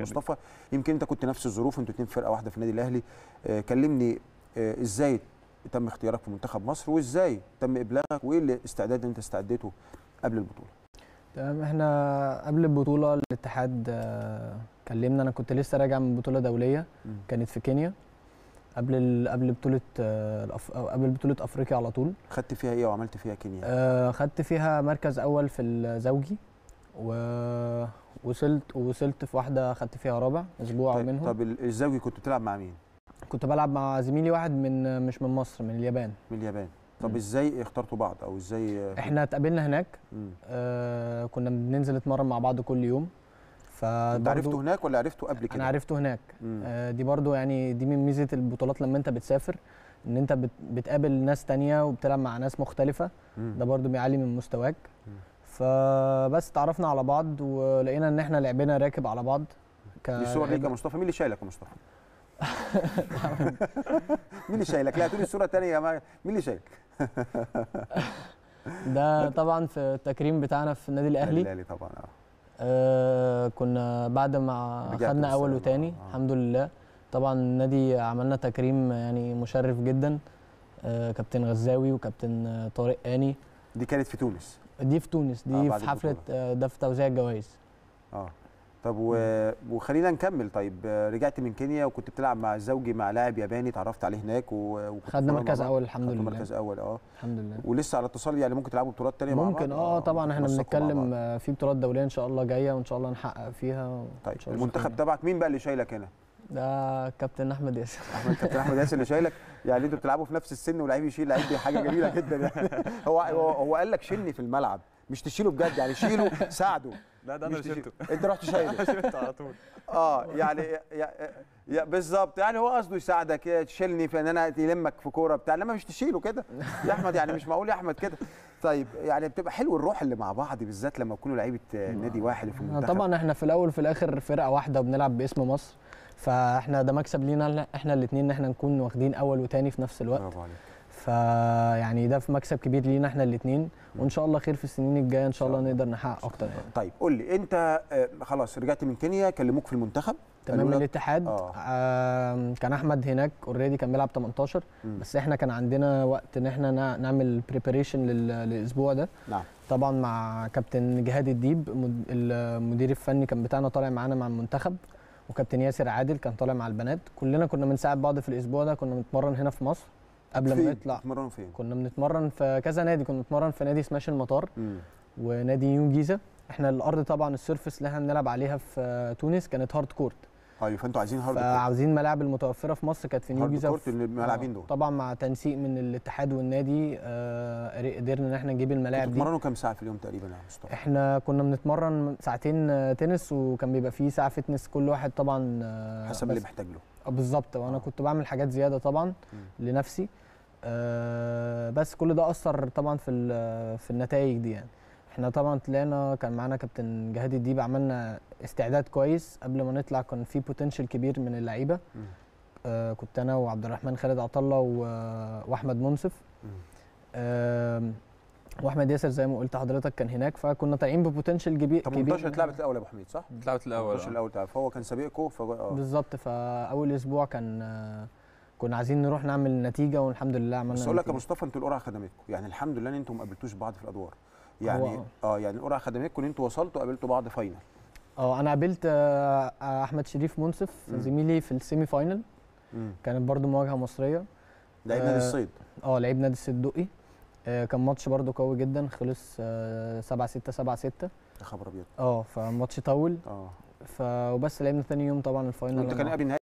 مصطفى يمكن انت كنت نفس الظروف انتوا اتنين فرقه واحده في النادي الاهلي آه، كلمني آه، ازاي تم اختيارك في منتخب مصر وازاي تم ابلاغك وايه الاستعداد اللي انت استعديته قبل البطوله تمام احنا قبل البطوله الاتحاد آه، كلمنا انا كنت لسه راجع من بطوله دوليه مم. كانت في كينيا قبل ال... قبل بطوله آه، الأف... أو قبل بطوله افريقيا على طول خدت فيها ايه وعملت فيها كينيا آه، خدت فيها مركز اول في الزوجي ووصلت ووصلت في واحده خدت فيها رابع اسبوع طيب, منهم طب ال- الزوجي كنت بتلعب مع مين كنت بلعب مع زميلي واحد من مش من مصر من اليابان من اليابان طب مم. ازاي اخترتوا بعض او ازاي آه، احنا اتقابلنا هناك مم. آه كنا بننزل نتمرن مع بعض كل يوم انت عرفته فبرضو هناك ولا عرفته قبل كده انا عرفته هناك مم. آه دي برضو يعني دي من ميزه البطولات لما انت بتسافر ان انت بت بتقابل ناس تانية وبتلعب مع ناس مختلفه مم. ده برضو بيعلي من مستواك مم. فبس تعرفنا على بعض ولقينا ان احنا لعبنا راكب على بعض دي صور ليك يا مصطفى مين اللي شايلك يا مصطفى مين اللي شايلك لا تقولي الصوره الثانيه يا جماعه مين اللي شايلك ده طبعا في التكريم بتاعنا في النادي الاهلي الاهلي طبعا اه آه كنا بعد ما رجعت خدنا اول بالسلامة، وتاني آه. الحمد لله طبعا النادي عملنا تكريم يعني مشرف جدا آه كابتن غزاوي وكابتن آه، طارق اني دي كانت في تونس دي في تونس آه، دي بعد في حفله البطولة. آه، ده في توزيع الجوائز اه طب و... وخلينا نكمل طيب آه، رجعت من كينيا وكنت بتلعب مع زوجي مع لاعب ياباني اتعرفت عليه هناك و... وكنت خدنا بتتمرن مع مركز بعض؟ اول الحمد خدتوا لله مركز اول اه الحمد لله ولسه على اتصال يعني ممكن تلعبوا بطولات تانية مع بعض ممكن اه طبعا احنا تنسقوا مع بنتكلم بعض. آه، في بطولات دوليه ان شاء الله جايه وان شاء الله نحقق فيها وإن طيب شاء الله المنتخب خير. تبعك مين بقى اللي شايلك هنا ده كابتن احمد ياسر احمد كابتن احمد ياسر اللي شايلك يعني انتوا بتلعبوا في نفس السن ولاعيب يشيل لعيب دي حاجه جميله جدا يعني هو هو, هو قال لك شيلني في الملعب مش تشيله بجد يعني شيله ساعده لا ده انا مش اللي تشيله. شلته انت رحت شايله شلته على طول اه يعني يا يا بالظبط يعني هو قصده يساعدك يا تشيلني في ان انا يلمك في كوره بتاع انما مش تشيله كده يا احمد يعني مش معقول يا احمد كده طيب يعني بتبقى حلو الروح اللي مع بعض بالذات لما تكونوا لعيبه آه، نادي واحد في آه، المنتخب طبعا احنا في الاول وفي الاخر فرقه واحده وبنلعب باسم مصر فاحنا ده مكسب لينا احنا الاثنين ان احنا نكون واخدين اول وتاني في نفس الوقت برافو عليك فيعني ده في مكسب كبير لينا احنا الاثنين وان شاء الله خير في السنين الجايه ان شاء الله نقدر نحقق اكتر يعني طيب قول لي انت آه، خلاص رجعت من كينيا كلموك في المنتخب تمام قالوا لك- الاتحاد آه. آه. كان احمد هناك اوريدي كان بيلعب 18 مم. بس احنا كان عندنا وقت ان احنا نع- نعمل بريباريشن للاسبوع ده نعم طبعا مع كابتن جهاد الديب مد- المدير الفني كان بتاعنا طالع معانا مع المنتخب وكابتن ياسر عادل كان طالع مع البنات كلنا كنا بنساعد بعض في الاسبوع ده كنا بنتمرن هنا في مصر قبل فين؟ ما نطلع بتتمرنوا فين كنا بنتمرن في كذا نادي كنا بنتمرن في نادي سماش المطار مم. ونادي نيو جيزه احنا الارض طبعا السيرفس اللي احنا بنلعب عليها في تونس كانت هارد كورت ايوه فانتوا عايزين هارد كورت فعاوزين الملاعب المتوفره في مصر كانت في نيو هارد جيزه كورت في- الملاعبين آه، دول طبعا مع تنسيق من الاتحاد والنادي آه، قدرنا ان احنا نجيب الملاعب دي بتتمرنوا كام ساعه في اليوم تقريبا يا مصطفى احنا كنا بنتمرن ساعتين آه، تنس وكان بيبقى فيه ساعه فتنس كل واحد طبعا آه، حسب بس- اللي محتاج له آه، بالظبط وانا آه. كنت بعمل حاجات زياده طبعا مم. لنفسي آه، بس كل ده اثر طبعا في ال- في النتائج دي يعني احنا طبعا طلعنا كان معانا كابتن جهاد الديب عملنا استعداد كويس قبل ما نطلع كان في بوتنشال كبير من اللعيبه مم. آه كنت انا وعبد الرحمن خالد عطله و- واحمد منصف مم. آم، واحمد ياسر زي ما قلت حضرتك كان هناك فكنا طالعين ببوتنشال كبير 18 اتلعبت الاول يا ابو حميد صح؟ طلعت الاول 18 آه. الاول تعرف فهو كان سابقكم ف اه بالظبط فاول اسبوع كان آه، كنا عايزين نروح نعمل نتيجه والحمد لله عملنا بس اقول لك يا نتيجة. مصطفى انتوا القرعه خدمتكم يعني الحمد لله ان انتوا ما قابلتوش بعض في الادوار يعني هو- اه يعني القرعه خدمتكم ان انتوا وصلتوا قابلتوا بعض فاينل اه انا قابلت آه، آه، احمد شريف منصف مم. زميلي في السيمي فاينل امم كانت برضو مواجهه مصريه لعيب آه، نادي الصيد اه لعيب نادي الصدقي آه، كان ماتش برضو قوي جدا خلص 7 6 7 6 يا خبر ابيض اه فماتش طول اه ف وبس لعبنا تاني يوم طبعا الفاينل وانت كان أنا- قبل نهائي